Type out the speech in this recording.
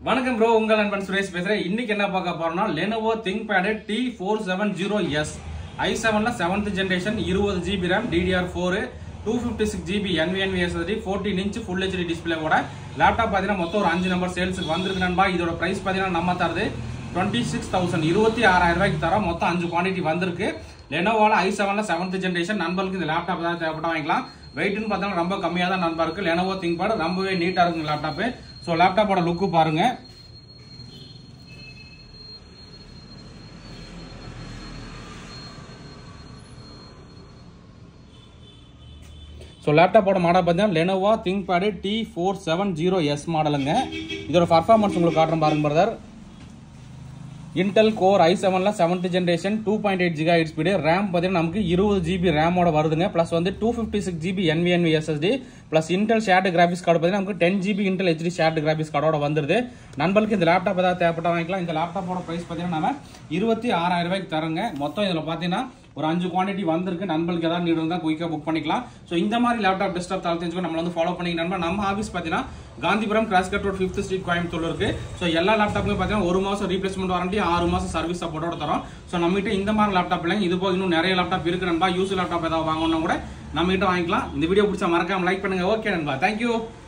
வணக்கம் ப்ரோ உங்கள் நண்பன் சுரேஷ் பேசுறேன் இன்னைக்கு என்ன பார்க்க போறோம்னா Lenovo ThinkPad T four seven zero S I செவன்ல செவன்த் ஜென்ரேஷன் இருபது GB RAM DDR four two fifty six GB NVNV SSD fourteen inch full HD டிஸ்பிளேவோட லேப்டாப் பார்த்தீங்கன்னா மொத்தம் ஒரு அஞ்சு நம்பர் சேல்ஸுக்கு வந்திருக்கு நண்பா இதோட பிரைஸ் பார்த்தீங்கன்னா நம்ம தருது டுவெண்ட்டி சிக்ஸ் தௌசண்ட் இருபத்தி ஆறாயிரம் ரூபாய்க்கு தரோம் மொத்தம் அஞ்சு குவான்டிட்டி வந்திருக்கு லெனோவால ஐ செவன்ல செவன்த் ஜென்ரேஷன் நண்பர்களுக்கு இந்த லேப்டாப் தான் தேவைப்பட்டா வாங்கிக்கலாம் வெயிட்னு பார்த்தா ரொம்ப கம்மியாக தான் நண்பா இருக்கு லெனோவோ திங்க் பேட் ரொம்பவே நீட்டாக இருக்குங்க லேப்டாப் ஸோ லேப்டாப்போட லுக்கு பாருங்க ஸோ லேப்டாப்போட மாடல் பார்த்தீங்கன்னா Lenovo ThinkPad T four seven zero S மாடலுங்க இதோட பர்ஃபார்மன்ஸ் உங்களுக்கு காட்டுறேன் பாருங்க பிரதர் இன்டெல் கோர் ஐ செவன்ல seventh generation two point eight giga speed RAM பார்த்தீங்கன்னா நமக்கு இருபது ஜிபி ரேமோட வருதுங்க ப்ளஸ் வந்து two fifty six GB NVNV SSD plus Intel shared graphics card பார்த்தீங்கன்னா நமக்கு ten GB Intel HD shared graphics கார்டோட வந்துருது நண்பர்களுக்கு இந்த லேப்டாப் ஏதாவது தேவைப்பட்டா வாங்கிக்கலாம் இந்த லேப்டாப்போட ப்ரைஸ் பார்த்தீங்கன்னா நம்ம இருபத்தி ஆறாயிரம் ரூபாய்க்கு தரங்க மொத்தம் இதில் பார்த்தீங்கன்னா ஒரு அஞ்சு குவான்டிட்டி வந்திருக்கு நண்பர்களுக்கு ஏதாவது நீடு இருந்தால் குயிக்காக புக் பண்ணிக்கலாம் ஸோ இந்த மாதிரி லேப்டாப் டெஸ்க்டாப் தலை தெரிஞ்சுக்கோ நம்மள வந்து ஃபாலோ பண்ணிக்க நண்பா நம்ம ஆஃபீஸ் பார்த்தீங்கன்னா Gandhipuram cross cut road fifth street Coimbatore இருக்கு ஸோ எல்லா லேப்டாப்புமே பார்த்தீங்கன்னா ஒரு மாதம் ரீப்ளேஸ்மெண்ட் வாரண்டி ஆறு மாதம் சர்வீஸ் சப்போர்ட்டோட தரோம் ஸோ நம்மகிட்ட இந்த மாதிரி லேப்டாப் இல்லைங்க இது போக இன்னும் நிறைய லேப்டாப் இருக்கு நண்பா யூஸ் லேப்டாப் ஏதாவது வாங்கணும்னா கூட நம்ம கிட்ட வாங்கிக்கலாம் இந்த வீடியோ பிடிச்சா மறக்காம லைக் பண்ணுங்க ஓகே நண்பா தேங்க்யூ